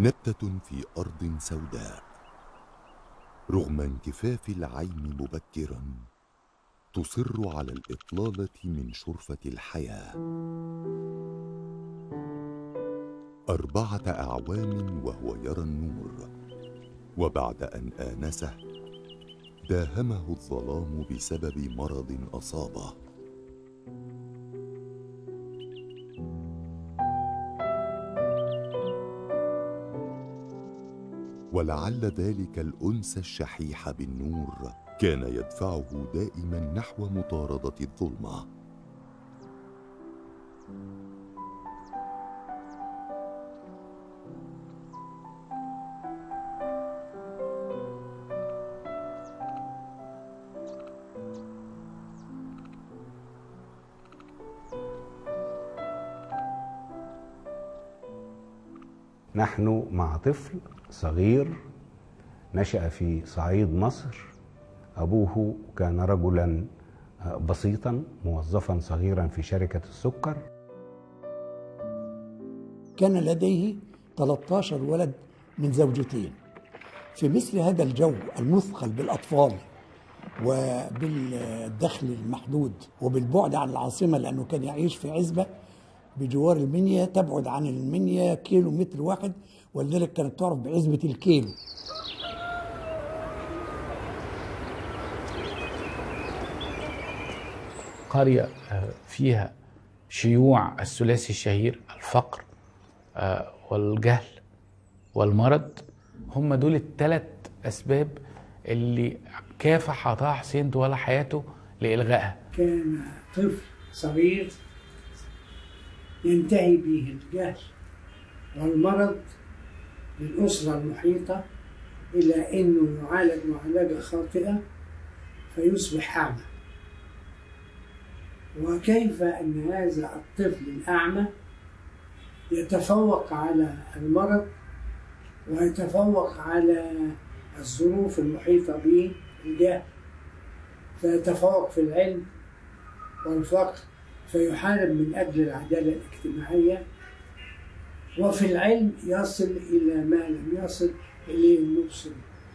نبتة في أرض سوداء رغم انكفاف العين مبكرا تصر على الإطلالة من شرفة الحياة أربعة أعوام وهو يرى النور وبعد أن آنسه داهمه الظلام بسبب مرض أصابه ولعل ذلك الانس الشحيح بالنور كان يدفعه دائما نحو مطارده الظلمه نحن مع طفل صغير نشأ في صعيد مصر أبوه كان رجلا بسيطا موظفا صغيرا في شركة السكر كان لديه 13 ولد من زوجتين في مثل هذا الجو المثقل بالأطفال وبالدخل المحدود وبالبعد عن العاصمة لأنه كان يعيش في عزبة بجوار المنيا تبعد عن المنيا كيلو متر واحد ولذلك كانت تعرف بعزبة الكيلو قرية فيها شيوع الثلاثي الشهير الفقر والجهل والمرض هم دول الثلاث أسباب اللي كافح طه حسين طوال حياته لإلغائها كان طفل صغير ينتهي به الجهل والمرض للأسرة المحيطة إلى أنه يعالج معالجة خاطئة فيصبح أعمى وكيف أن هذا الطفل الأعمى يتفوق على المرض ويتفوق على الظروف المحيطة به الجهل فيتفوق في العلم والفقر فيحارب من أجل العدالة الاجتماعية وفي العلم يصل إلى ما لم يصل إليه المبصر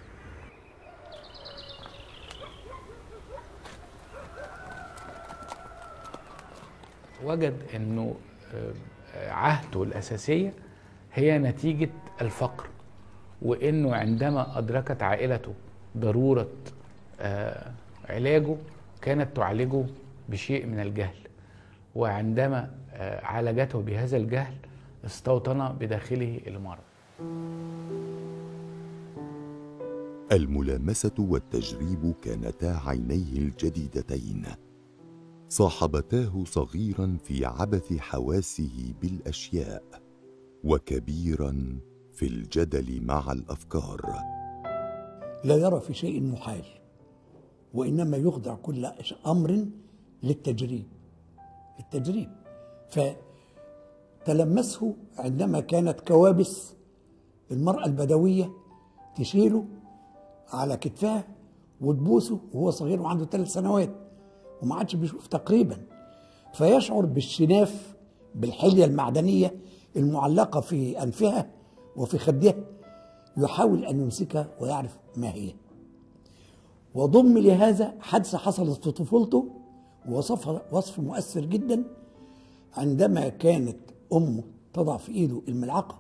وجد أنه عهده الأساسية هي نتيجة الفقر وأنه عندما أدركت عائلته ضرورة علاجه كانت تعالجه بشيء من الجهل وعندما عالجته بهذا الجهل استوطن بداخله المرض الملامسه والتجريب كانتا عينيه الجديدتين صاحبتاه صغيرا في عبث حواسه بالاشياء وكبيرا في الجدل مع الافكار لا يرى في شيء محال وانما يخضع كل امر للتجريب التجريب فتلمسه عندما كانت كوابس المرأة البدوية تشيله على كتفها وتبوسه وهو صغير وعنده ثلاث سنوات وما عادش بيشوف تقريبا فيشعر بالشناف بالحلية المعدنية المعلقة في أنفها وفي خدها يحاول أن يمسكها ويعرف ما هي وضم لهذا حادثة حصلت في طفولته ووصفها وصف مؤثر جدا عندما كانت امه تضع في ايده الملعقه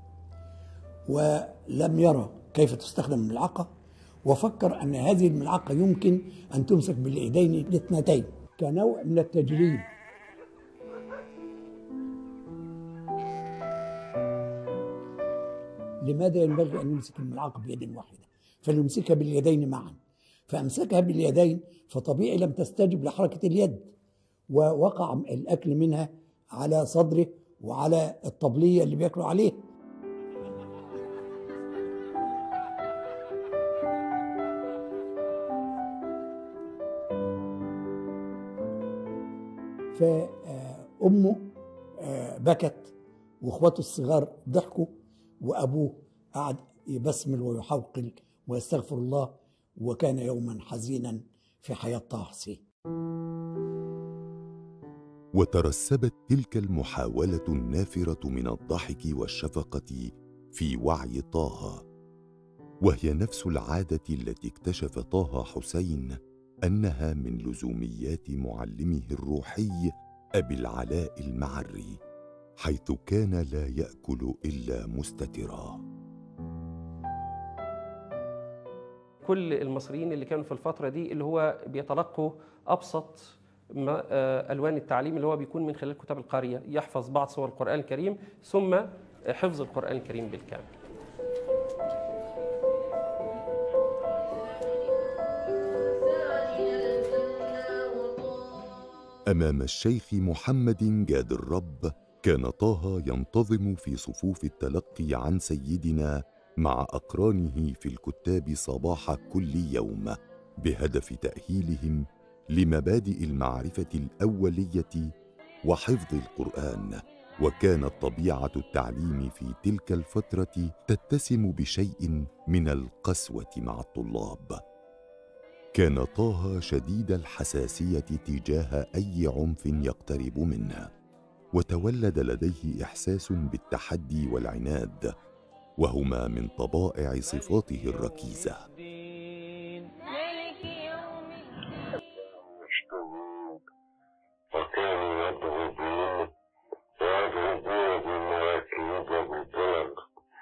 ولم يرى كيف تستخدم الملعقه وفكر ان هذه الملعقه يمكن ان تمسك بالايدين الاثنتين كنوع من التجريب لماذا ينبغي ان يمسك الملعقه بيد واحده فليمسكها باليدين معا فامسكها باليدين فطبيعي لم تستجب لحركه اليد ووقع الاكل منها على صدره وعلى الطبليه اللي بياكلوا عليها فامه بكت واخواته الصغار ضحكوا وابوه قعد يبسمل ويحوقل ويستغفر الله وكان يوما حزينا في حياه طه حسين وترسبت تلك المحاوله النافره من الضحك والشفقه في وعي طه وهي نفس العاده التي اكتشف طه حسين انها من لزوميات معلمه الروحي ابي العلاء المعري حيث كان لا ياكل الا مستترا كل المصريين اللي كانوا في الفترة دي اللي هو بيتلقوا أبسط ما آه، ألوان التعليم اللي هو بيكون من خلال كتاب القارية يحفظ بعض صور القرآن الكريم ثم حفظ القرآن الكريم بالكامل امام الشيخ محمد جاد الرب كان طه ينتظم في صفوف التلقي عن سيدنا مع اقرانه في الكتاب صباح كل يوم بهدف تاهيلهم لمبادئ المعرفه الاوليه وحفظ القران وكانت طبيعه التعليم في تلك الفتره تتسم بشيء من القسوه مع الطلاب كان طه شديد الحساسيه تجاه اي عنف يقترب منه وتولد لديه احساس بالتحدي والعناد وهما من طبائع صفاته الركيزه مشتهون وكانوا يضربون ويضربون بالمراكب وبالدلق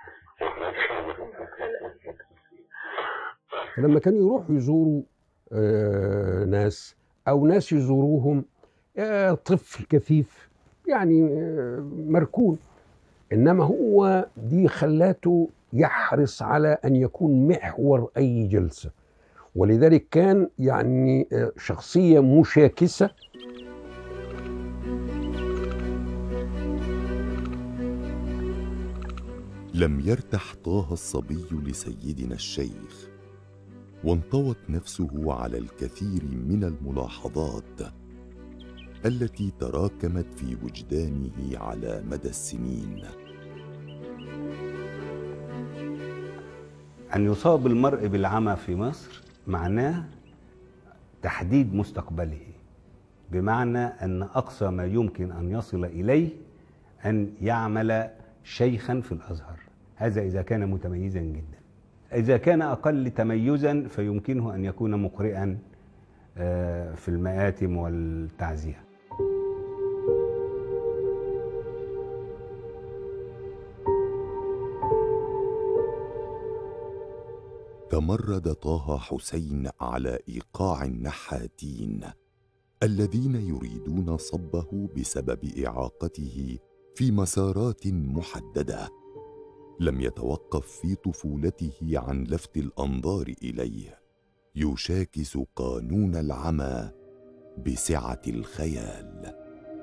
فلما كانوا يروحوا يزوروا آه، ناس او ناس يزوروهم آه، طفل كفيف يعني آه، مركون انما هو دي خلاته يحرص على ان يكون محور اي جلسه ولذلك كان يعني آه، شخصيه مشاكسه لم يرتح طه الصبي لسيدنا الشيخ وانطوت نفسه على الكثير من الملاحظات التي تراكمت في وجدانه على مدى السنين أن يصاب المرء بالعمى في مصر معناه تحديد مستقبله بمعنى أن أقصى ما يمكن أن يصل إليه أن يعمل شيخا في الأزهر هذا إذا كان متميزا جدا إذا كان أقل تميزا فيمكنه أن يكون مقرئا آه، في المآتم والتعزية تمرد طه حسين على ايقاع النحاتين الذين يريدون صبه بسبب اعاقته في مسارات محدده لم يتوقف في طفولته عن لفت الانظار اليه يشاكس قانون العمى بسعه الخيال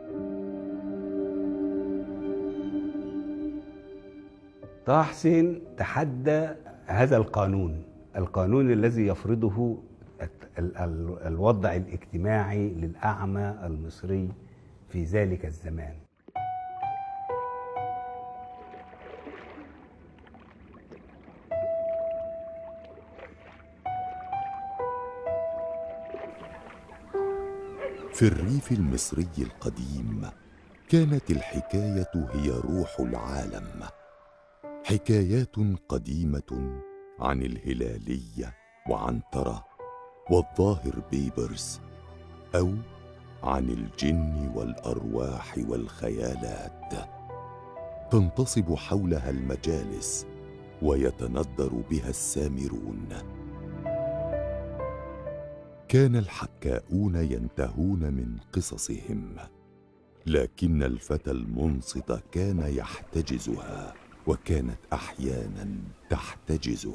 طه حسين تحدى هذا القانون القانون الذي يفرضه الت- ال- ال- الوضع الاجتماعي للأعمى المصري في ذلك الزمان في الريف المصري القديم كانت الحكايه هي روح العالم حكايات قديمه عن الهلاليه وعنتره والظاهر بيبرس او عن الجن والارواح والخيالات تنتصب حولها المجالس ويتندر بها السامرون كان الحكاؤون ينتهون من قصصهم لكن الفتى المنصت كان يحتجزها وكانت احيانا تحتجزه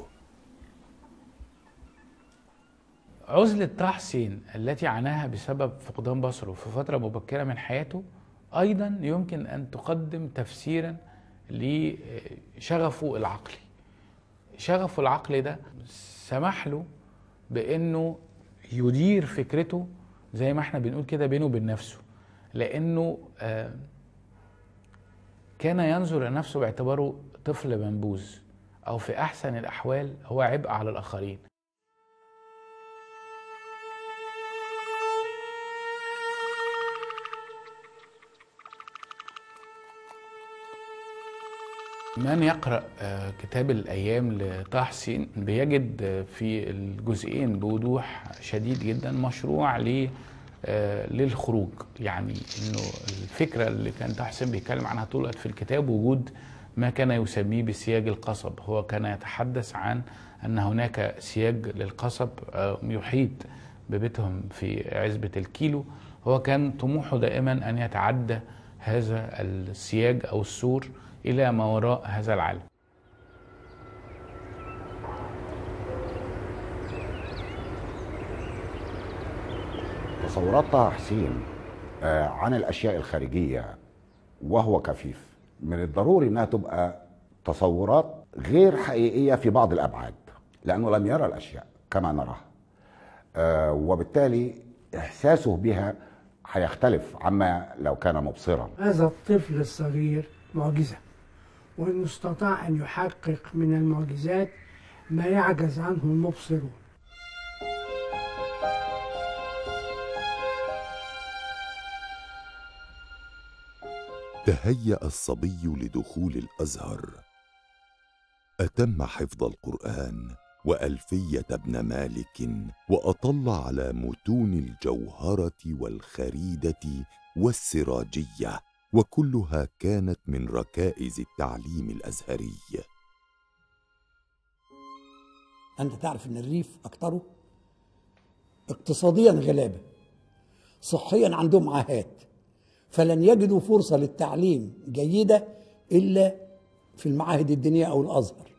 عزلة طه حسين التي عاناها بسبب فقدان بصره في فترة مبكرة من حياته أيضا يمكن أن تقدم تفسيرا لشغفه العقلي شغفه العقلي ده سمح له بأنه يدير فكرته زي ما احنا بنقول كده بينه وبين نفسه لأنه آه، كان ينظر لنفسه باعتباره طفل منبوذ أو في أحسن الأحوال هو عبء على الآخرين من يقرأ آه، كتاب الأيام لطه حسين بيجد آه، في الجزئين بوضوح شديد جدا مشروع ل آه، للخروج يعني انه الفكره اللي كان طه حسين بيتكلم عنها طول الوقت في الكتاب وجود ما كان يسميه بسياج القصب هو كان يتحدث عن ان هناك سياج للقصب آه، يحيط ببيتهم في عزبه الكيلو هو كان طموحه دائما ان يتعدى هذا السياج او السور الى ما وراء هذا العالم تصورات طه حسين آه، عن الاشياء الخارجيه وهو كفيف من الضروري انها تبقى تصورات غير حقيقيه في بعض الابعاد لانه لم يرى الاشياء كما نراها آه، وبالتالي احساسه بها هيختلف عما لو كان مبصرا هذا الطفل الصغير معجزة وأنه استطاع أن يحقق من المعجزات ما يعجز عنه المبصرون تهيأ الصبي لدخول الأزهر أتم حفظ القرآن وألفية ابن مالك وأطل على متون الجوهرة والخريدة والسراجية وكلها كانت من ركائز التعليم الأزهري أنت تعرف أن الريف أكثره اقتصاديا غلابة صحيا عندهم عاهات فلن يجدوا فرصة للتعليم جيدة إلا في المعاهد الدينية أو الأزهر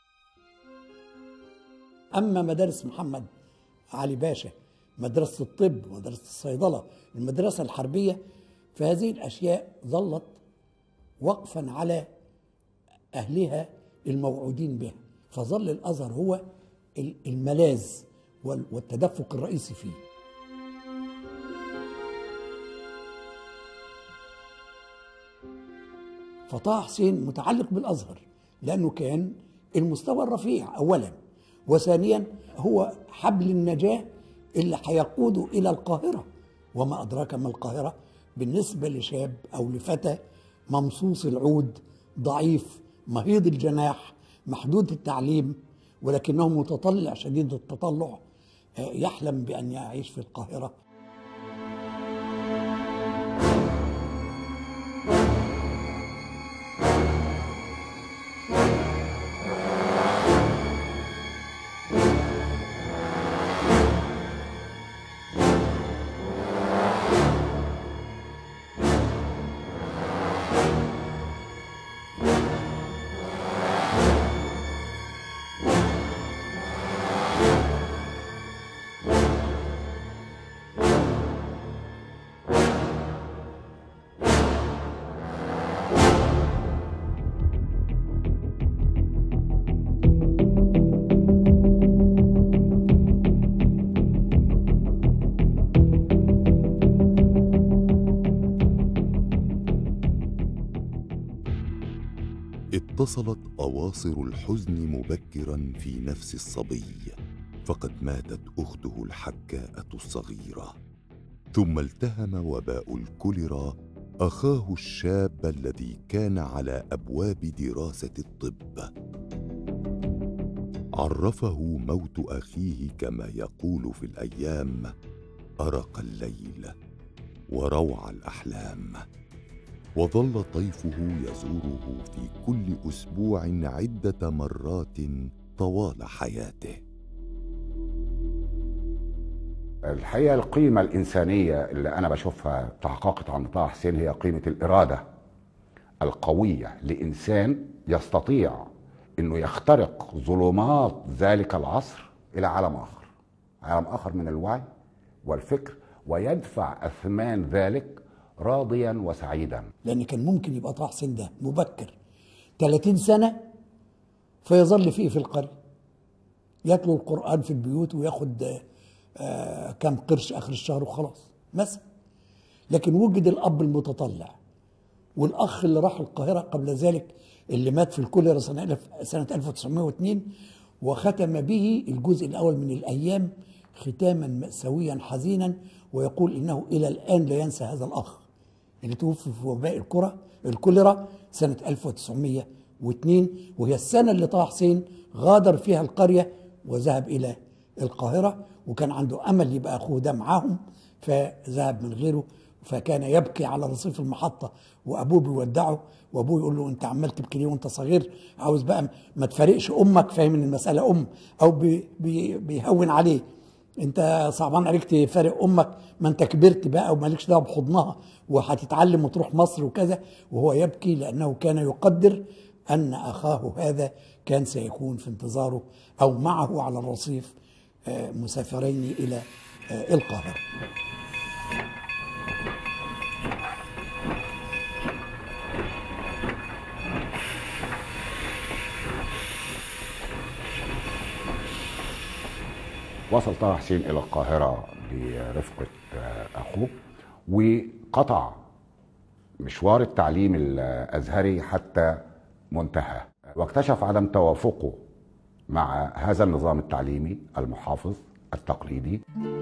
أما مدارس محمد علي باشا مدرسة الطب مدرسة الصيدلة المدرسة الحربية فهذه الأشياء ظلت وقفا على أهلها الموعودين بها فظل الأزهر هو الملاذ وال- والتدفق الرئيسي فيه فطه حسين متعلق بالازهر لانه كان المستوى الرفيع اولا وثانيا هو حبل النجاه اللي هيقوده الى القاهره وما ادراك ما القاهره بالنسبه لشاب او لفتى ممصوص العود ضعيف مهيض الجناح محدود التعليم ولكنه متطلع شديد التطلع آه، يحلم بان يعيش في القاهره اتصلت اواصر الحزن مبكرا في نفس الصبي فقد ماتت اخته الحكاءه الصغيره ثم التهم وباء الكوليرا اخاه الشاب الذي كان على ابواب دراسه الطب عرفه موت اخيه كما يقول في الايام ارق الليل وروع الاحلام وظل طيفه يزوره في كل اسبوع عده مرات طوال حياته الحقيقه القيمه الانسانيه اللي انا بشوفها تحققت عند طه حسين هي قيمه الاراده القويه لانسان يستطيع انه يخترق ظلمات ذلك العصر الى عالم اخر عالم اخر من الوعي والفكر ويدفع اثمان ذلك راضيا وسعيدا لان كان ممكن يبقى طه حسين ده مبكر 30 سنه فيظل فيه في القريه يتلو القران في البيوت وياخد آه كم قرش اخر الشهر وخلاص مثلا لكن وجد الاب المتطلع والاخ اللي راح القاهره قبل ذلك اللي مات في الكوليرا سنه سنه 1902 وختم به الجزء الاول من الايام ختاما ماساويا حزينا ويقول انه الى الان لا ينسى هذا الاخ اللي توفي في وباء الكرة الكوليرا سنة واثنين وهي السنة اللي طه حسين غادر فيها القرية وذهب إلى القاهرة وكان عنده أمل يبقى أخوه ده معاهم فذهب من غيره فكان يبكي على رصيف المحطة وأبوه بيودعه وأبوه يقول له أنت عمال تبكي ليه وأنت صغير عاوز بقى ما تفارقش أمك فاهم إن المسألة أم أو بي بي بيهون عليه انت صعبان عليك تفارق امك ما انت كبرت بقى ومالكش دعوه بحضنها وهتتعلم وتروح مصر وكذا وهو يبكي لانه كان يقدر ان اخاه هذا كان سيكون في انتظاره او معه على الرصيف آه، مسافرين الى آه، القاهره وصل طه حسين الى القاهره برفقه آه، اخوه وقطع مشوار التعليم الازهري حتى منتهى واكتشف عدم توافقه مع هذا النظام التعليمي المحافظ التقليدي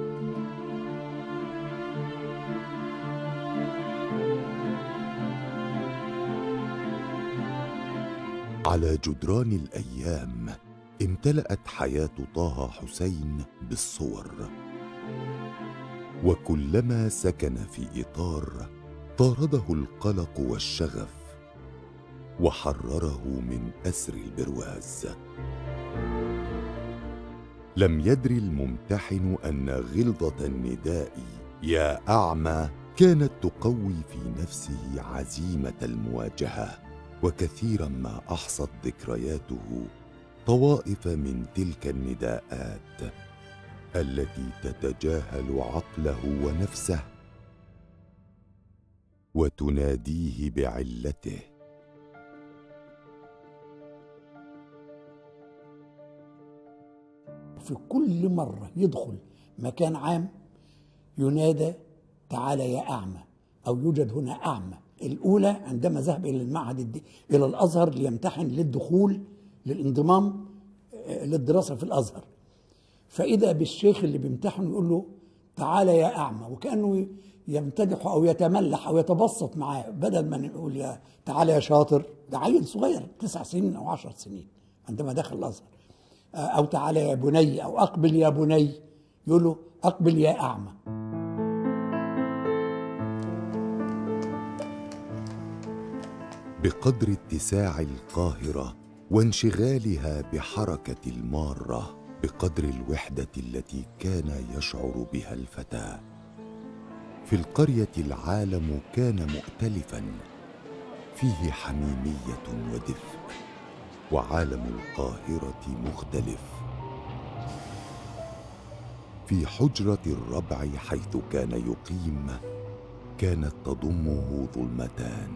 على جدران الايام امتلأت حياة طه حسين بالصور وكلما سكن في إطار طارده القلق والشغف وحرره من أسر البرواز لم يدري الممتحن أن غلظة النداء يا أعمى كانت تقوي في نفسه عزيمة المواجهة وكثيرا ما أحصت ذكرياته طوائف من تلك النداءات التي تتجاهل عقله ونفسه وتناديه بعلته في كل مرة يدخل مكان عام ينادى تعالى يا أعمى أو يوجد هنا أعمى الأولى عندما ذهب إلى المعهد الد... إلى الأزهر ليمتحن للدخول للانضمام آه، للدراسة في الأزهر فإذا بالشيخ اللي بيمتحن يقول له تعالى يا أعمى وكأنه يمتدح أو يتملح أو يتبسط معاه بدل ما نقول يا تعالى يا شاطر ده عيل صغير تسع سنين أو عشر سنين عندما دخل الأزهر آه، أو تعالى يا بني أو أقبل يا بني يقول له أقبل يا أعمى بقدر اتساع القاهره وانشغالها بحركه الماره بقدر الوحده التي كان يشعر بها الفتى في القريه العالم كان مؤتلفا فيه حميميه ودفء وعالم القاهره مختلف في حجره الربع حيث كان يقيم كانت تضمه ظلمتان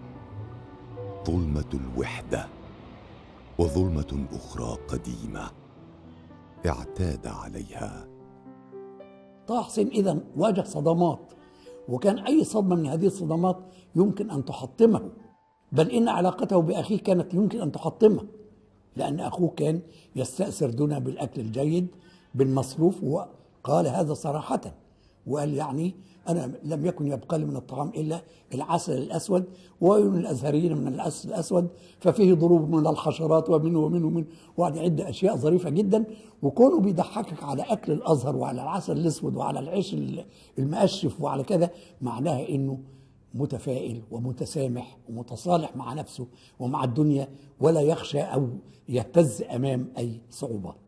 ظلمه الوحده وظلمه اخرى قديمه اعتاد عليها طه حسين اذا واجه صدمات وكان اي صدمه من هذه الصدمات يمكن ان تحطمه بل ان علاقته باخيه كانت يمكن ان تحطمه لان اخوه كان يستاثر دونه بالاكل الجيد بالمصروف وقال هذا صراحه وقال يعني انا لم يكن يبقى لي من الطعام الا العسل الاسود ومن الازهريين من العسل الاسود ففيه ضروب من الحشرات ومنه ومنه ومنه وقعد يعد اشياء ظريفه جدا وكونه بيضحكك على اكل الازهر وعلى العسل الاسود وعلى العيش المقشف وعلى كذا معناها انه متفائل ومتسامح ومتصالح مع نفسه ومع الدنيا ولا يخشى او يهتز امام اي صعوبات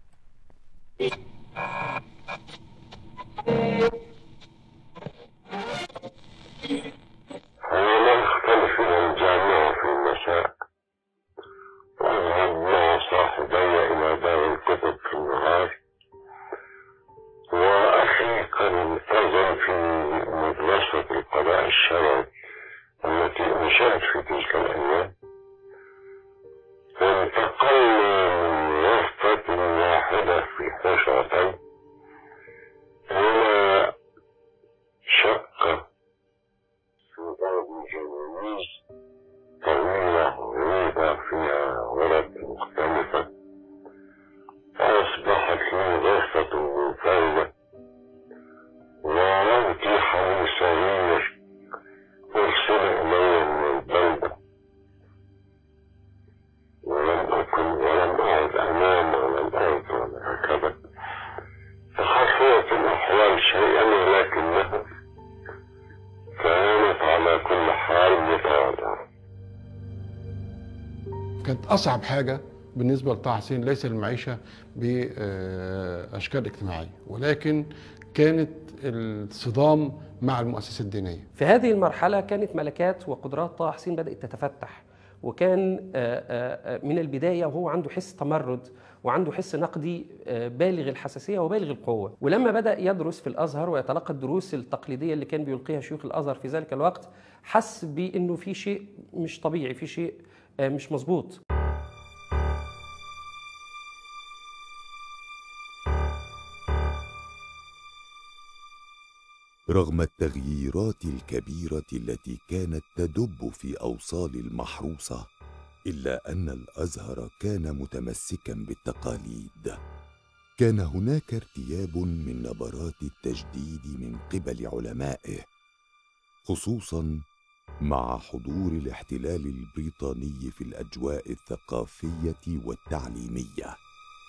حين نختلف إلى الجامعة في المساء وأذهب مع صاحبي إلى دار الكتب في النهار وأخي قد التزم في مدرسة القضاء الشرعي التي أنشأت في تلك الأيام فانتقلنا من غرفة واحدة في حجرتين إلى شقة في درب جميل طويلة غريبة فيها غرف مختلفة فأصبحت لي غرفة منفردة وموتي حول سرير أرسل إلي من البلدة اصعب حاجه بالنسبه لطه حسين ليس المعيشه باشكال اجتماعيه ولكن كانت الصدام مع المؤسسه الدينيه في هذه المرحلة كانت ملكات وقدرات طه حسين بدأت تتفتح وكان آه، آه، آه، من البداية وهو عنده حس تمرد وعنده حس نقدي آه، بالغ الحساسية وبالغ القوة ولما بدأ يدرس في الأزهر ويتلقى الدروس التقليدية اللي كان بيلقيها شيوخ الأزهر في ذلك الوقت حس بأنه في شيء مش طبيعي في شيء آه، مش مظبوط رغم التغييرات الكبيره التي كانت تدب في اوصال المحروسه الا ان الازهر كان متمسكا بالتقاليد كان هناك ارتياب من نبرات التجديد من قبل علمائه خصوصا مع حضور الاحتلال البريطاني في الاجواء الثقافيه والتعليميه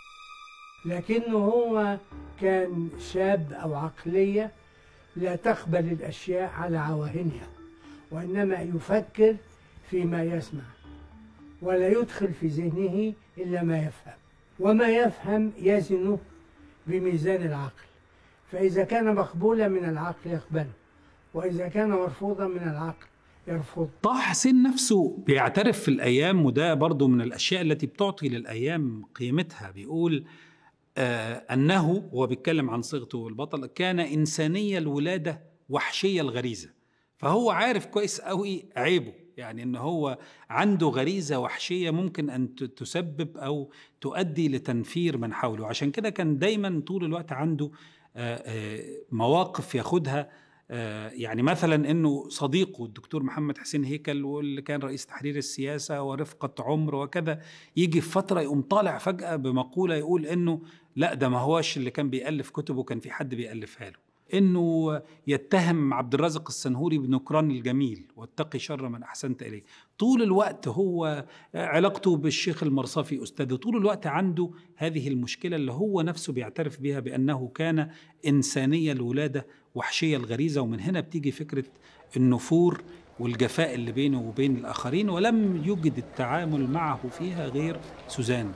لكنه هو كان شاب أو عقلية لا تقبل الأشياء على عواهنها وإنما يفكر فيما يسمع ولا يدخل في ذهنه إلا ما يفهم وما يفهم يزنه بميزان العقل فإذا كان مقبولا من العقل يقبله وإذا كان مرفوضا من العقل يرفض طه حسين نفسه بيعترف في الأيام وده برضو من الأشياء التي بتعطي للأيام قيمتها بيقول آه أنه هو بيتكلم عن صيغته البطل كان إنسانية الولادة وحشية الغريزة فهو عارف كويس قوي عيبه يعني ان هو عنده غريزه وحشيه ممكن ان ت- تسبب او تؤدي لتنفير من حوله عشان كده كان دايما طول الوقت عنده آه، آه، مواقف ياخدها آه، يعني مثلا انه صديقه الدكتور محمد حسين هيكل واللي كان رئيس تحرير السياسه ورفقه عمر وكذا يجي في فتره يقوم طالع فجاه بمقوله يقول انه لا ده ما هوش اللي كان بيالف كتبه كان في حد بيالفها له انه يتهم عبد الرازق السنهوري بنكران الجميل واتقي شر من احسنت اليه طول الوقت هو علاقته بالشيخ المرصفي استاذه طول الوقت عنده هذه المشكله اللي هو نفسه بيعترف بها بانه كان انسانيه الولاده وحشيه الغريزه ومن هنا بتيجي فكره النفور والجفاء اللي بينه وبين الاخرين ولم يجد التعامل معه فيها غير سوزان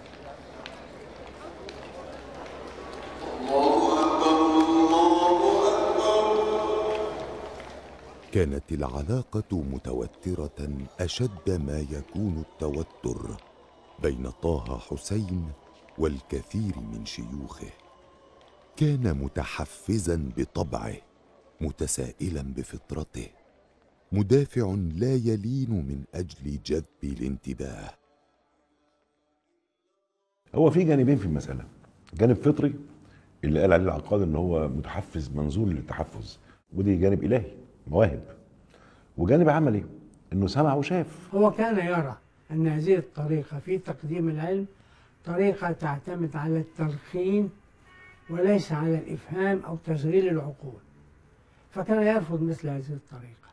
كانت العلاقه متوتره اشد ما يكون التوتر بين طه حسين والكثير من شيوخه كان متحفزا بطبعه متسائلا بفطرته مدافع لا يلين من اجل جذب الانتباه هو في جانبين في المسألة جانب فطري اللي قال عليه العقاد ان هو متحفز منظور للتحفز ودي جانب الهي مواهب وجانب عملي انه سمع وشاف هو كان يرى أن هذه الطريقة في تقديم العلم طريقة تعتمد على التلقين وليس على الإفهام أو تشغيل العقول فكان يرفض مثل هذه الطريقة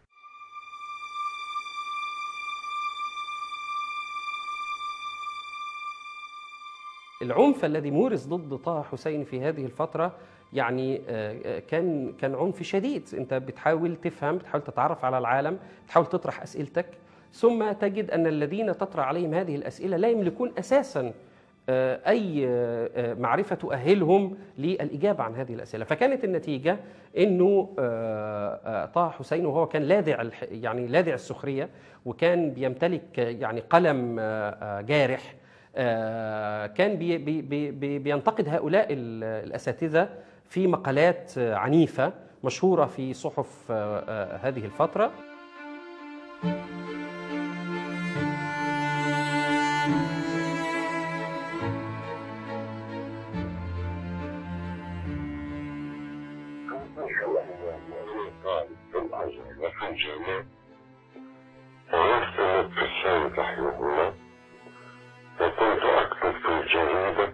العنف الذي مورس ضد طه حسين في هذه الفترة يعني آه، آه، كان كان عنف شديد انت بتحاول تفهم بتحاول تتعرف على العالم تحاول تطرح اسئلتك ثم تجد ان الذين تطرح عليهم هذه الاسئله لا يملكون اساسا آه، اي آه، آه، معرفه تؤهلهم للاجابه عن هذه الاسئله فكانت النتيجه انه آه، آه، طه حسين وهو كان لاذع الح- يعني لاذع السخريه وكان بيمتلك آه، يعني قلم آه، آه، جارح آه، كان بي بي بي بي بينتقد هؤلاء ال- الاساتذه في مقالات آه، عنيفه مشهوره في صحف آه، آه، هذه الفتره طالب في الأزهر وفي الجامعة ويختلط في الثاني تحريرنا وكنت أكتب في الجريدة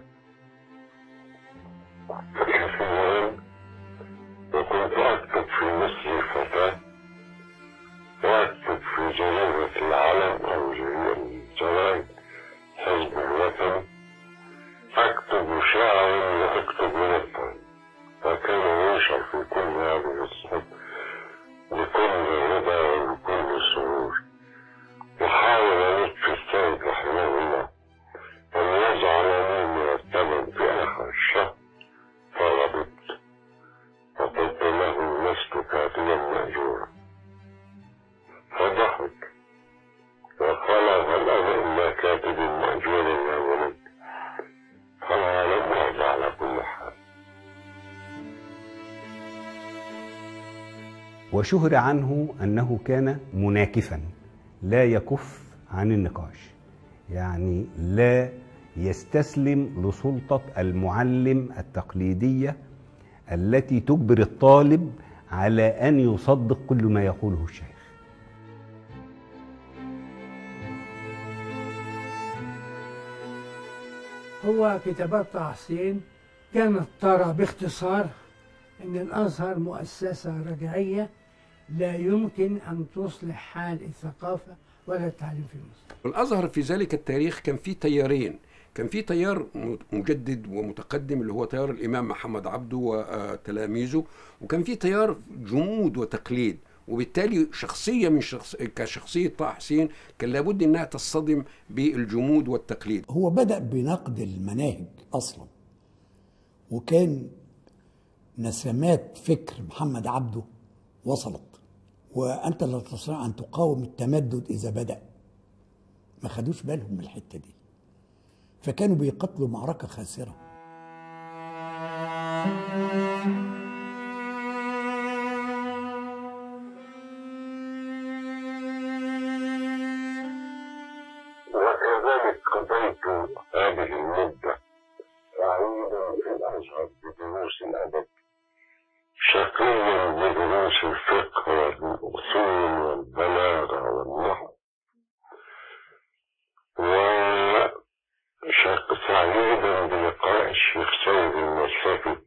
الحفيان وكنت أكتب في مصر فتاة وأكتب في جريدة العلم أو جرائد حزب الوطن أكتب شعرا وأكتب مرتبا فكان ينشر في كل هذه الصحف بكل رضا وبكل سرور وحاول أن يطفي وشهر عنه انه كان مناكفا لا يكف عن النقاش يعني لا يستسلم لسلطه المعلم التقليديه التي تجبر الطالب على ان يصدق كل ما يقوله الشيخ هو كتابات طه حسين كانت ترى باختصار ان الازهر مؤسسه رجعيه لا يمكن ان تصلح حال الثقافه ولا التعليم في مصر. الازهر في ذلك التاريخ كان فيه تيارين كان في تيار مجدد ومتقدم اللي هو تيار الامام محمد عبده وتلاميذه وكان في تيار جمود وتقليد وبالتالي شخصيه من شخص كشخصيه طه حسين كان لابد انها تصطدم بالجمود والتقليد هو بدأ بنقد المناهج أصلا وكان نسمات فكر محمد عبده وصلت وأنت لا تستطيع أن تقاوم التمدد إذا بدأ ما خدوش بالهم من الحتة دي فكانوا بيقتلوا معركة خاسرة وكذلك قضيت هذه المدة سعيدا في الأزهر بدروس الأدب شقيا بدروس الفقه والأصول والبلاغة والنحو وشق سعيدا بلقاء الشيخ سيد المشرفي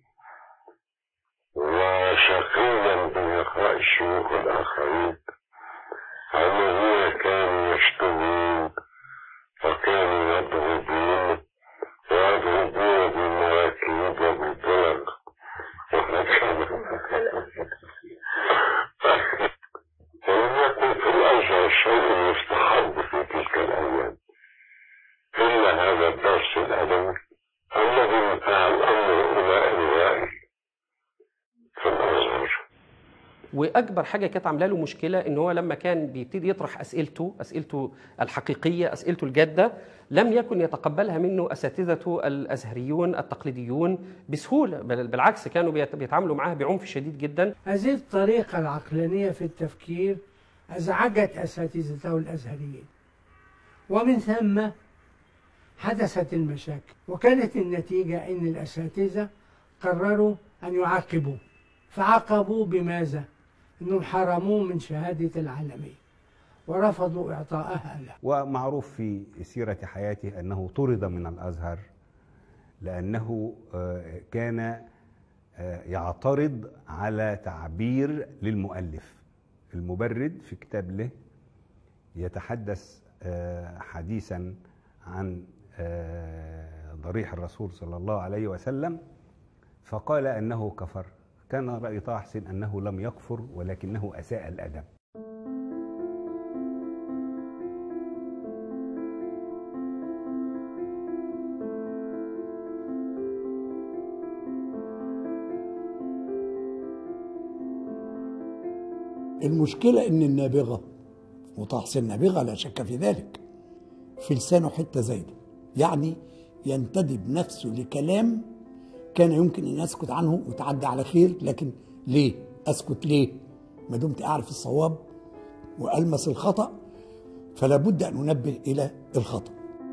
وشقيا بلقاء الشيوخ الآخرين الذين كانوا يشتمون وكانوا يضربون ويضربون بالمراكب وبالبلغ ولم يكن في الأزهر شيء يستحب في تلك الأيام إلا هذا الدرس الأدبي الذي انتهى الأمر إلى إلغائه في الأزهر واكبر حاجه كانت عامله له مشكله ان هو لما كان بيبتدي يطرح اسئلته اسئلته الحقيقيه اسئلته الجاده لم يكن يتقبلها منه اساتذته الازهريون التقليديون بسهوله بل بالعكس كانوا بيت- بيتعاملوا معاه بعنف شديد جدا هذه الطريقة العقلانية في التفكير أزعجت أساتذته الأزهريين ومن ثم حدثت المشاكل وكانت النتيجة أن الأساتذة قرروا أن يعاقبوا فعاقبوا بماذا؟ أنهم حرموه من شهادة العالمية ورفضوا إعطائها له ومعروف في سيرة حياته أنه طرد من الأزهر لأنه آه، كان آه، يعترض على تعبير للمؤلف المبرد في كتاب له يتحدث آه، حديثا عن آه، ضريح الرسول صلى الله عليه وسلم فقال أنه كفر كان رأي طه حسين أنه لم يكفر ولكنه أساء الأدب المشكلة إن النابغة وطه حسين نابغة لا شك في ذلك في لسانه حتة زايدة يعني ينتدب نفسه لكلام كان يمكن أن يسكت عنه وتعدى على خير لكن ليه؟ أسكت ليه؟ ما دمت أعرف الصواب وألمس الخطأ فلا بد أن أنبه إلى الخطأ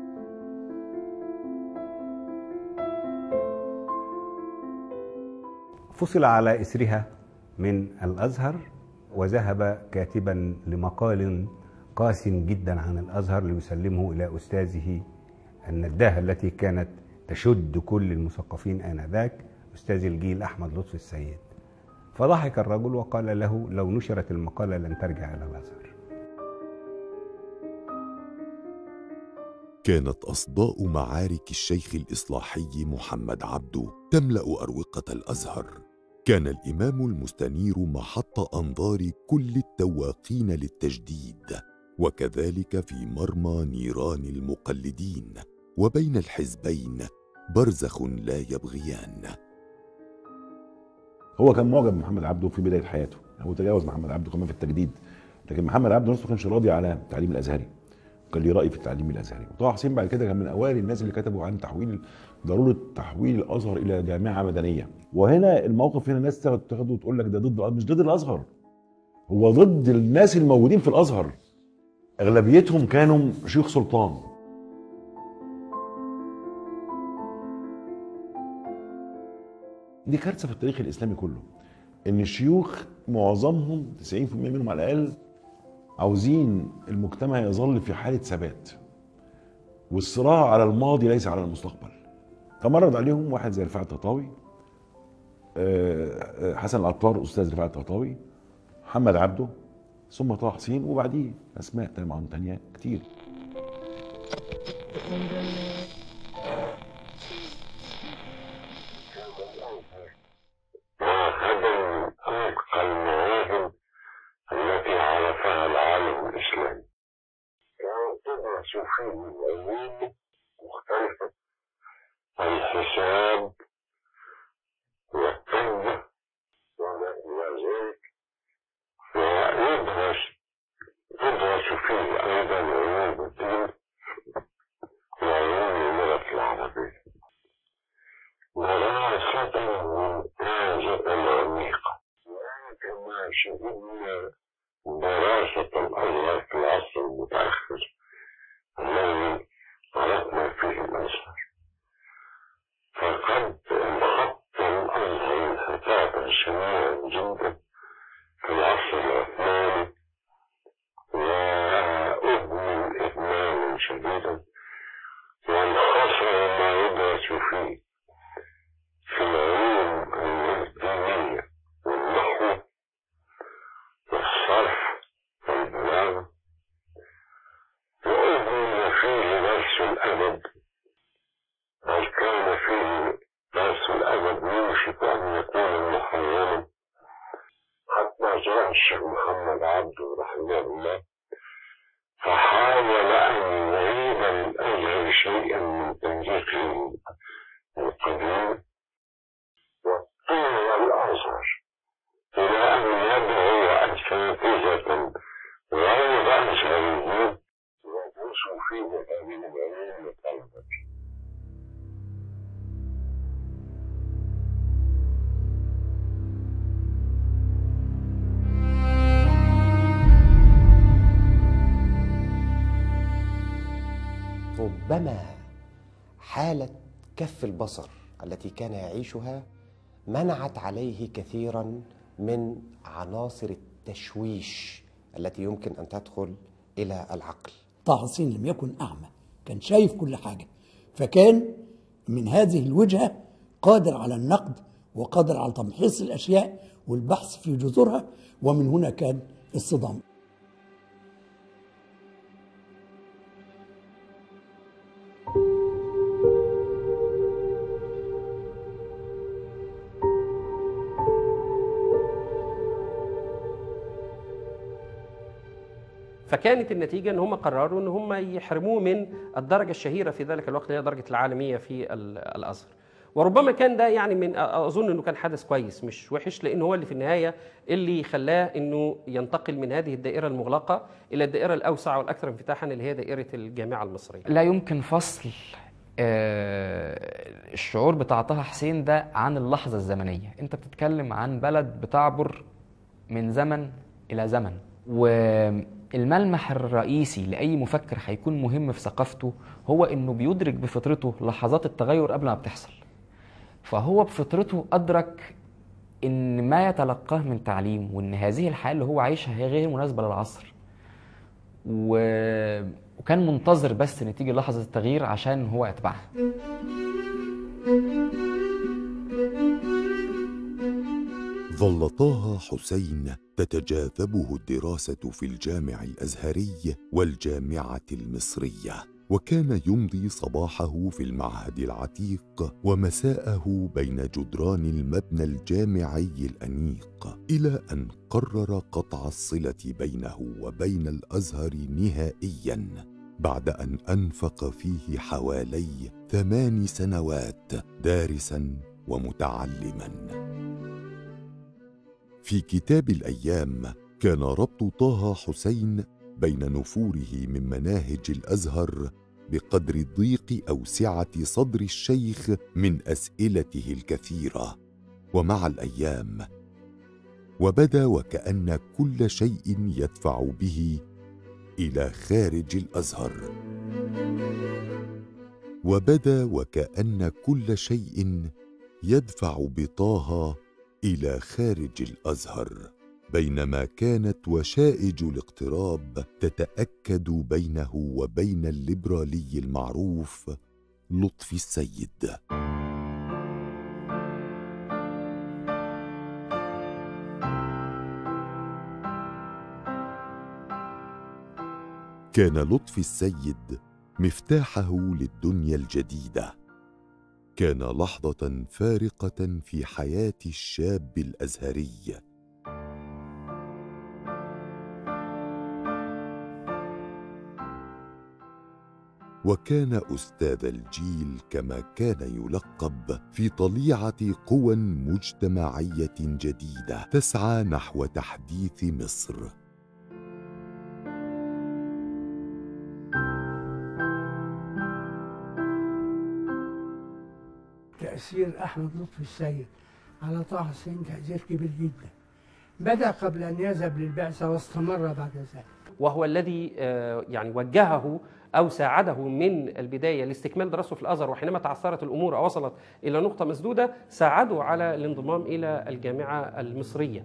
فصل على إثرها من الأزهر وذهب كاتبا لمقال قاس جدا عن الأزهر ليسلمه إلى أستاذه النداهة التي كانت تشد كل المثقفين آنذاك أستاذ الجيل أحمد لطفي السيد فضحك الرجل وقال له لو نشرت المقالة لن ترجع إلى الأزهر كانت أصداء معارك الشيخ الإصلاحي محمد عبده تملأ أروقة الأزهر كان الإمام المستنير محط أنظار كل التواقين للتجديد وكذلك في مرمى نيران المقلدين وبين الحزبين برزخ لا يبغيان هو كان معجب بمحمد عبده في بدايه حياته هو تجاوز محمد عبده كمان في التجديد لكن محمد عبده نفسه ما كانش راضي على التعليم الازهري كان ليه راي في التعليم الازهري وطه حسين بعد كده كان من اوائل الناس اللي كتبوا عن تحويل ضروره تحويل الازهر الى جامعه مدنيه وهنا الموقف هنا الناس تاخد تاخده وتقول لك ده ضد مش ضد الازهر هو ضد الناس الموجودين في الازهر اغلبيتهم كانوا شيوخ سلطان دي كارثه في التاريخ الاسلامي كله ان الشيوخ معظمهم 90% منهم على الاقل عاوزين المجتمع يظل في حاله ثبات والصراع على الماضي ليس على المستقبل تمرد عليهم واحد زي رفاعة التطاوي آه، آه، حسن العطار استاذ رفاعة التطاوي محمد عبده ثم طه حسين وبعديه اسماء طبعا تانية كتير وهدم أنقى المواهب التي عرفها العالم الإسلامي كانت تدرس فيه العلوم مختلفة الحساب والطب وما إلى ذلك ويدرس تدرس فيه أيضا علوم الدين وعلوم اللغة العربية دراسة ممتازة عميقة كما شهدنا دراسة الأزهر في العصر المتأخر الذي عرفنا فيه الأزهر فقد انحط الأزهر انحطاطا شنيعا جدا في العصر العثماني وأهمل إهمالا شديدا وانحصر ما يدرس فيه في العلوم الدينية والنحو والصرف والبلاغة وأهمل فيه درس الأدب بل كان فيه درس الأدب يوشك أن يكون محرما حتى جاء الشيخ محمد عبده رحمه الله فحاول أن يعيد الأزهر شيئا من تنزيقه القديم واضطر الأزهر إلى أن يدعو أساتذة غير أزهريين يدرسوا فيه هذه العلوم لطلبة ربما حالة كف البصر التي كان يعيشها منعت عليه كثيرا من عناصر التشويش التي يمكن ان تدخل الى العقل. طه حسين لم يكن أعمى كان شايف كل حاجة فكان من هذه الوجهة قادر على النقد وقادر على تمحيص الأشياء والبحث في جذورها ومن هنا كان الصدام فكانت النتيجه ان هم قرروا ان هم يحرموه من الدرجه الشهيره في ذلك الوقت اللي هي درجه العالميه في ال- الازهر وربما كان ده يعني من اظن انه كان حدث كويس مش وحش لان هو اللي في النهايه اللي خلاه انه ينتقل من هذه الدائره المغلقه الى الدائره الاوسع والاكثر انفتاحا اللي هي دائره الجامعه المصريه لا يمكن فصل آه، الشعور بتاع طه حسين ده عن اللحظة الزمنية انت بتتكلم عن بلد بتعبر من زمن إلى زمن والملمح الرئيسي لأي مفكر هيكون مهم في ثقافته هو إنه بيدرك بفطرته لحظات التغير قبل ما بتحصل فهو بفطرته أدرك إن ما يتلقاه من تعليم وإن هذه الحياة اللي هو عايشها هي غير مناسبة للعصر و... وكان منتظر بس ان تيجي لحظة التغيير عشان هو يتبعها ظل طه حسين تتجاذبه الدراسة في الجامع الأزهري والجامعة المصرية وكان يمضي صباحه في المعهد العتيق ومساءه بين جدران المبنى الجامعي الأنيق إلى أن قرر قطع الصلة بينه وبين الأزهر نهائياً بعد أن أنفق فيه حوالي ثمان سنوات دارساً ومتعلماً في كتاب الايام كان ربط طه حسين بين نفوره من مناهج الازهر بقدر ضيق او سعه صدر الشيخ من اسئلته الكثيره ومع الايام وبدا وكان كل شيء يدفع به الى خارج الازهر وبدا وكان كل شيء يدفع بطه الى خارج الازهر بينما كانت وشائج الاقتراب تتاكد بينه وبين الليبرالي المعروف لطفي السيد كان لطفي السيد مفتاحه للدنيا الجديده كان لحظه فارقه في حياه الشاب الازهري وكان استاذ الجيل كما كان يلقب في طليعه قوى مجتمعيه جديده تسعى نحو تحديث مصر تأثير أحمد لطفي السيد على طه حسين تأثير كبير جدا بدأ قبل أن يذهب للبعثة واستمر بعد ذلك وهو الذي آه، يعني وجهه او ساعده من البدايه لاستكمال دراسته في الازهر وحينما تعثرت الامور ووصلت الى نقطه مسدوده ساعده على الانضمام الى الجامعه المصريه.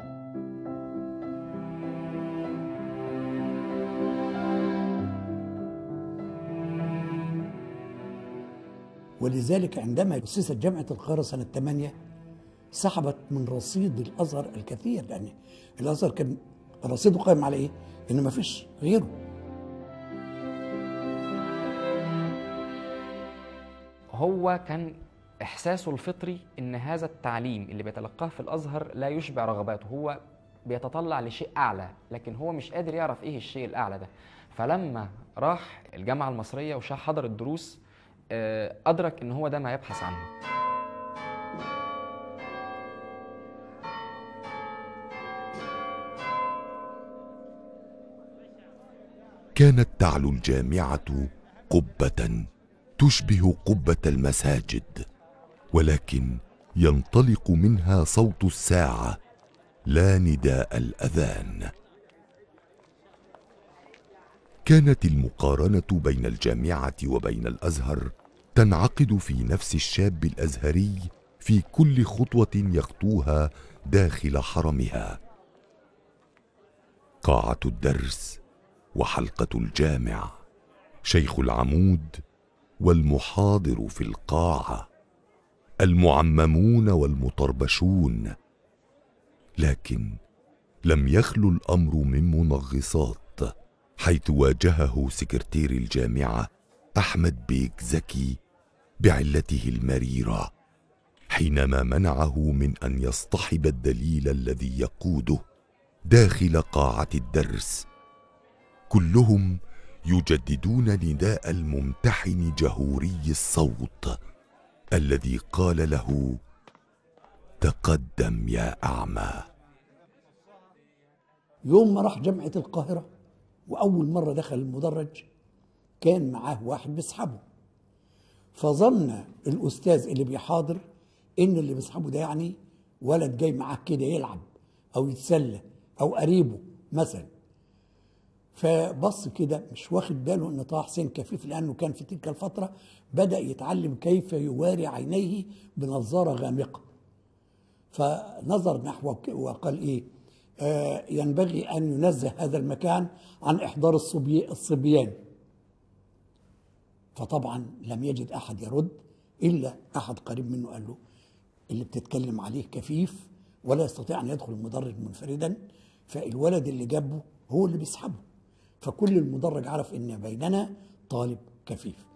ولذلك عندما أسست جامعة القاهرة سنة 8 سحبت من رصيد الأزهر الكثير لأن الأزهر كان رصيده قائم على إيه؟ إن ما فيش غيره هو كان احساسه الفطري ان هذا التعليم اللي بيتلقاه في الازهر لا يشبع رغباته هو بيتطلع لشيء اعلى لكن هو مش قادر يعرف ايه الشيء الاعلى ده فلما راح الجامعه المصريه وشاح حضر الدروس آه، ادرك ان هو ده ما يبحث عنه كانت تعلو الجامعه قبه تشبه قبه المساجد ولكن ينطلق منها صوت الساعه لا نداء الاذان كانت المقارنه بين الجامعه وبين الازهر تنعقد في نفس الشاب الازهري في كل خطوه يخطوها داخل حرمها قاعه الدرس وحلقه الجامع شيخ العمود والمحاضر في القاعه المعممون والمطربشون لكن لم يخلو الامر من منغصات حيث واجهه سكرتير الجامعه احمد بيك زكي بعلته المريره حينما منعه من ان يصطحب الدليل الذي يقوده داخل قاعه الدرس كلهم يجددون نداء الممتحن جهوري الصوت الذي قال له تقدم يا اعمى يوم ما راح جامعة القاهرة وأول مرة دخل المدرج كان معاه واحد بيسحبه فظن الأستاذ اللي بيحاضر إن اللي بيسحبه ده يعني ولد جاي معاه كده يلعب أو يتسلى أو قريبه مثلا فبص كده مش واخد باله ان طه حسين كفيف لانه كان في تلك الفتره بدا يتعلم كيف يواري عينيه بنظاره غامقه فنظر نحوه وقال ايه آه ينبغي ان ينزه هذا المكان عن احضار الصبي الصبيان فطبعا لم يجد احد يرد الا احد قريب منه قال له اللي بتتكلم عليه كفيف ولا يستطيع ان يدخل المدرج منفردا فالولد اللي جنبه هو اللي بيسحبه فكل المدرج عرف ان بيننا طالب كفيف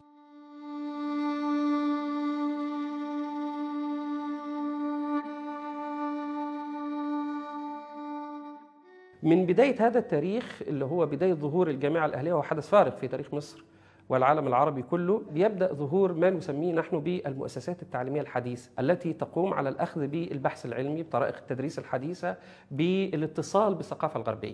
من بداية هذا التاريخ اللي هو بداية ظهور الجامعة الأهلية وهو حدث فارق في تاريخ مصر والعالم العربي كله بيبدأ ظهور ما نسميه نحن بالمؤسسات التعليمية الحديثة التي تقوم على الأخذ بالبحث العلمي بطرائق التدريس الحديثة بالاتصال بالثقافة الغربية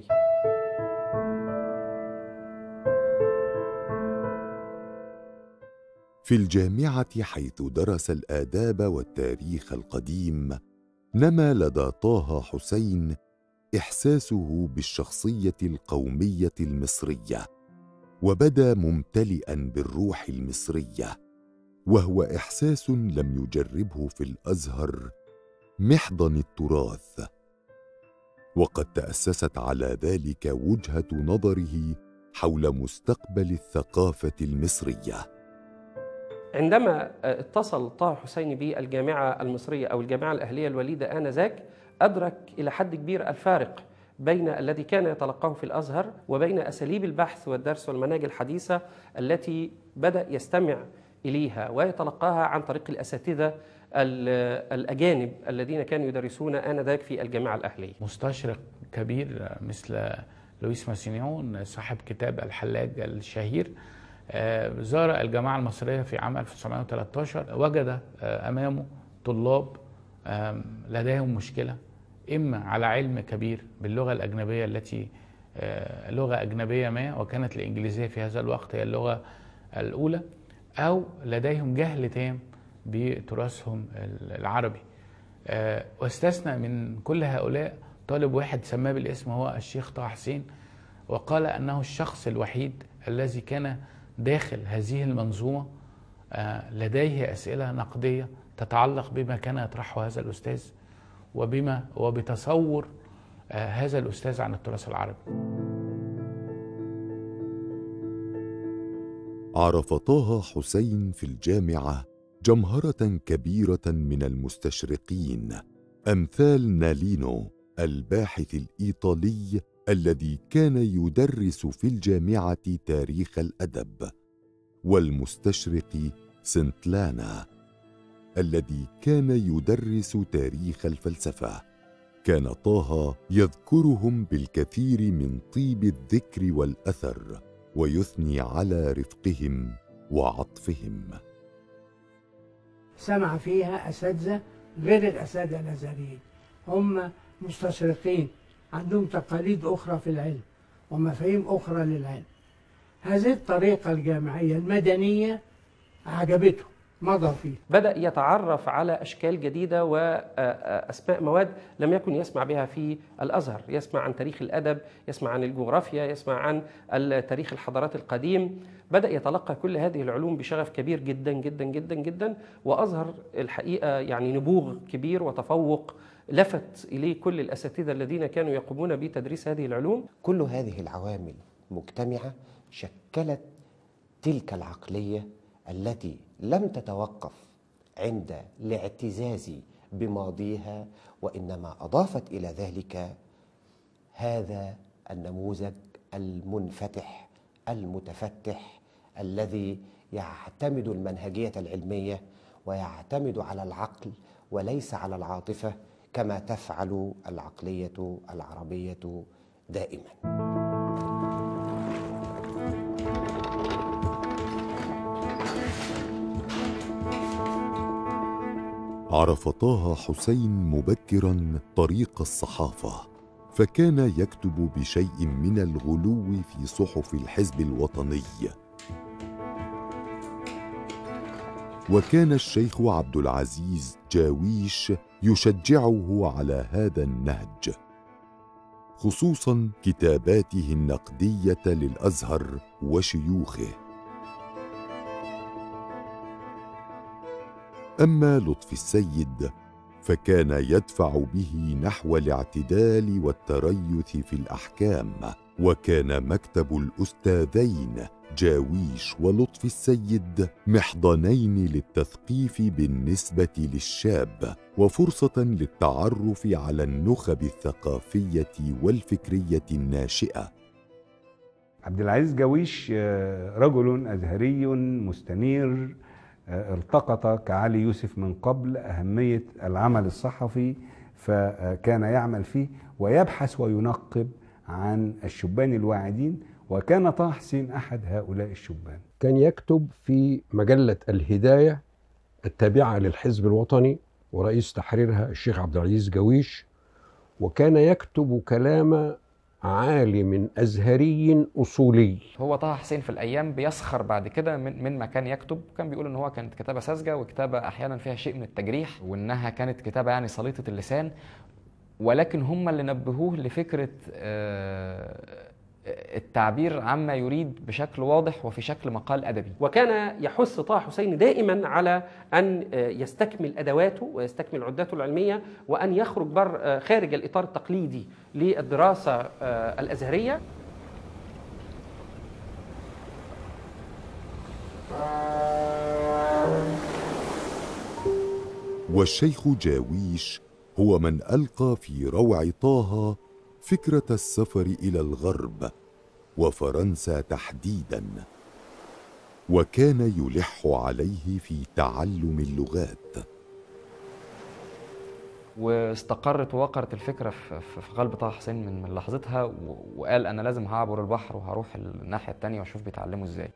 في الجامعه حيث درس الاداب والتاريخ القديم نما لدى طه حسين احساسه بالشخصيه القوميه المصريه وبدا ممتلئا بالروح المصريه وهو احساس لم يجربه في الازهر محضن التراث وقد تاسست على ذلك وجهه نظره حول مستقبل الثقافه المصريه عندما اتصل طه حسين بالجامعة المصرية أو الجامعة الأهلية الوليدة آنذاك أدرك إلى حد كبير الفارق بين الذي كان يتلقاه في الأزهر وبين أساليب البحث والدرس والمناهج الحديثة التي بدأ يستمع إليها ويتلقاها عن طريق الأساتذة الأجانب الذين كانوا يدرسون آنذاك في الجامعة الأهلية مستشرق كبير مثل لويس ماسينيون صاحب كتاب الحلاج الشهير زار الجامعة المصرية في عام 1913 وجد أمامه طلاب لديهم مشكلة إما على علم كبير باللغة الأجنبية التي لغة أجنبية ما وكانت الإنجليزية في هذا الوقت هي اللغة الأولى أو لديهم جهل تام بتراثهم العربي واستثنى من كل هؤلاء طالب واحد سماه بالاسم هو الشيخ طه حسين وقال أنه الشخص الوحيد الذي كان داخل هذه المنظومة لديه أسئلة نقدية تتعلق بما كان يطرحه هذا الأستاذ وبما وبتصور هذا الأستاذ عن التراث العربي عرف طه حسين في الجامعة جمهرة كبيرة من المستشرقين أمثال نالينو الباحث الإيطالي الذي كان يدرس في الجامعه تاريخ الادب والمستشرق سنتلانا الذي كان يدرس تاريخ الفلسفه كان طه يذكرهم بالكثير من طيب الذكر والاثر ويثني على رفقهم وعطفهم سمع فيها اساتذه غير الاساتذه الازهريين هم مستشرقين عندهم تقاليد أخرى في العلم ومفاهيم أخرى للعلم هذه الطريقة الجامعية المدنية عجبته مضى فيه بدأ يتعرف على أشكال جديدة وأسماء مواد لم يكن يسمع بها في الأزهر يسمع عن تاريخ الأدب يسمع عن الجغرافيا يسمع عن تاريخ الحضارات القديم بدأ يتلقى كل هذه العلوم بشغف كبير جدا جدا جدا جدا وأظهر الحقيقة يعني نبوغ كبير وتفوق لفت إليه كل الأساتذة الذين كانوا يقومون بتدريس هذه العلوم كل هذه العوامل مجتمعة شكلت تلك العقلية التي لم تتوقف عند الاعتزاز بماضيها وإنما أضافت إلى ذلك هذا النموذج المنفتح المتفتح الذي يعتمد المنهجية العلمية ويعتمد على العقل وليس على العاطفة كما تفعل العقلية العربية دائما عرف طه حسين مبكرا طريق الصحافه فكان يكتب بشيء من الغلو في صحف الحزب الوطني وكان الشيخ عبد العزيز جاويش يشجعه على هذا النهج خصوصا كتاباته النقديه للازهر وشيوخه اما لطفي السيد فكان يدفع به نحو الاعتدال والتريث في الاحكام وكان مكتب الاستاذين جاويش ولطفي السيد محضنين للتثقيف بالنسبه للشاب وفرصه للتعرف على النخب الثقافيه والفكريه الناشئه عبد العزيز جاويش رجل ازهري مستنير التقط كعلي يوسف من قبل أهمية العمل الصحفي فكان يعمل فيه ويبحث وينقب عن الشبان الواعدين وكان طه حسين أحد هؤلاء الشبان كان يكتب في مجلة الهداية التابعة للحزب الوطني ورئيس تحريرها الشيخ عبد العزيز جويش وكان يكتب كلام عالم ازهري اصولي هو طه حسين في الايام بيسخر بعد كده من من ما كان يكتب كان بيقول ان هو كانت كتابه ساذجه وكتابه احيانا فيها شيء من التجريح وانها كانت كتابه يعني سليطه اللسان ولكن هم اللي نبهوه لفكره آه، التعبير عما يريد بشكل واضح وفي شكل مقال ادبي وكان يحث طه حسين دائما على ان يستكمل ادواته ويستكمل عدته العلميه وان يخرج بر خارج الاطار التقليدي للدراسه الازهريه والشيخ جاويش هو من القى في روع طه فكره السفر الى الغرب وفرنسا تحديدا وكان يلح عليه في تعلم اللغات واستقرت ووقرت الفكره في في- في قلب طه حسين من من لحظتها و- وقال انا لازم هعبر البحر وهروح الناحيه التانية واشوف بيتعلموا ازاي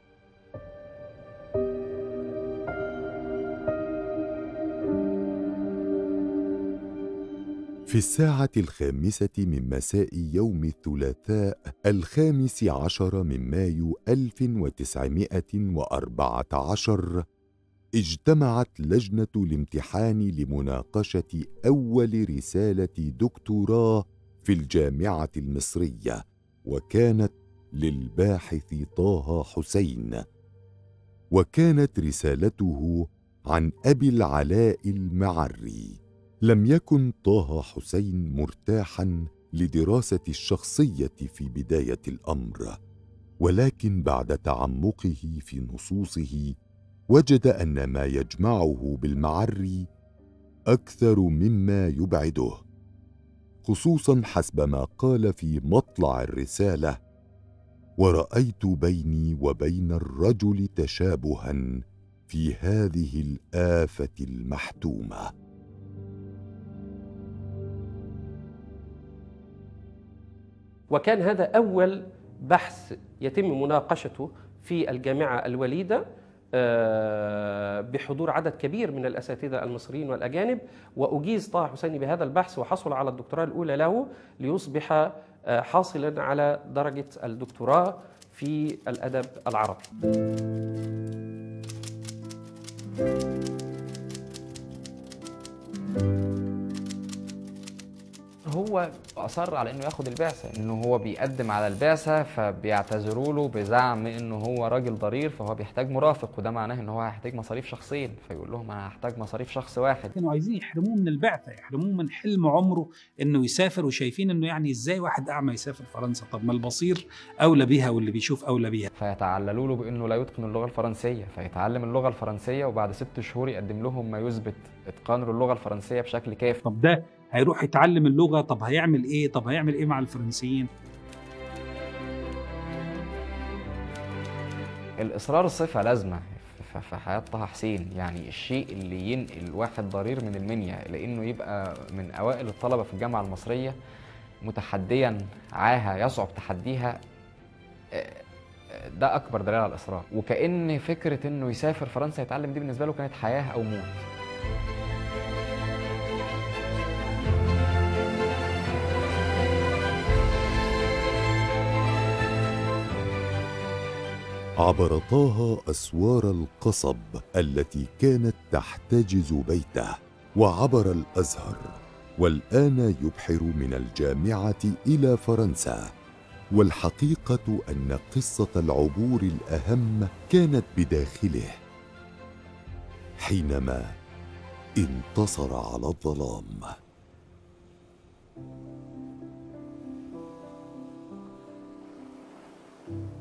في الساعة الخامسة من مساء يوم الثلاثاء الخامس عشر من مايو 1914 اجتمعت لجنة الامتحان لمناقشة أول رسالة دكتوراه في الجامعة المصرية وكانت للباحث طه حسين وكانت رسالته عن أبي العلاء المعري لم يكن طه حسين مرتاحا لدراسه الشخصيه في بدايه الامر ولكن بعد تعمقه في نصوصه وجد ان ما يجمعه بالمعري اكثر مما يبعده خصوصا حسب ما قال في مطلع الرساله ورايت بيني وبين الرجل تشابها في هذه الافه المحتومه وكان هذا أول بحث يتم مناقشته في الجامعة الوليدة آه، بحضور عدد كبير من الأساتذة المصريين والأجانب وأجيز طه حسين بهذا البحث وحصل على الدكتوراه الأولى له ليصبح آه، حاصلا على درجة الدكتوراه في الأدب العربي هو اصر على انه ياخد البعثه انه هو بيقدم على البعثه فبيعتذروا له بزعم انه هو راجل ضرير فهو بيحتاج مرافق وده معناه ان هو هيحتاج مصاريف شخصين فيقول لهم انا هحتاج مصاريف شخص واحد كانوا عايزين يحرموه من البعثه يحرموه من حلم عمره انه يسافر وشايفين انه يعني ازاي واحد اعمى يسافر فرنسا طب ما البصير اولى بيها واللي بيشوف اولى بيها فيتعللوا له بانه لا يتقن اللغه الفرنسيه فيتعلم اللغه الفرنسيه وبعد ست شهور يقدم لهم ما يثبت اتقانه للغه الفرنسيه بشكل كافي طب ده هيروح يتعلم اللغه طب هيعمل ايه طب هيعمل ايه مع الفرنسيين الاصرار صفه لازمه ف- في حياه طه حسين يعني الشيء اللي ينقل واحد ضرير من المنيا لانه يبقى من اوائل الطلبه في الجامعه المصريه متحديا عاهه يصعب تحديها آه، آه، ده اكبر دليل على الاصرار وكان فكره انه يسافر فرنسا يتعلم دي بالنسبه له كانت حياه او موت عبر طه اسوار القصب التي كانت تحتجز بيته وعبر الازهر والان يبحر من الجامعه الى فرنسا والحقيقه ان قصه العبور الاهم كانت بداخله حينما انتصر على الظلام thank you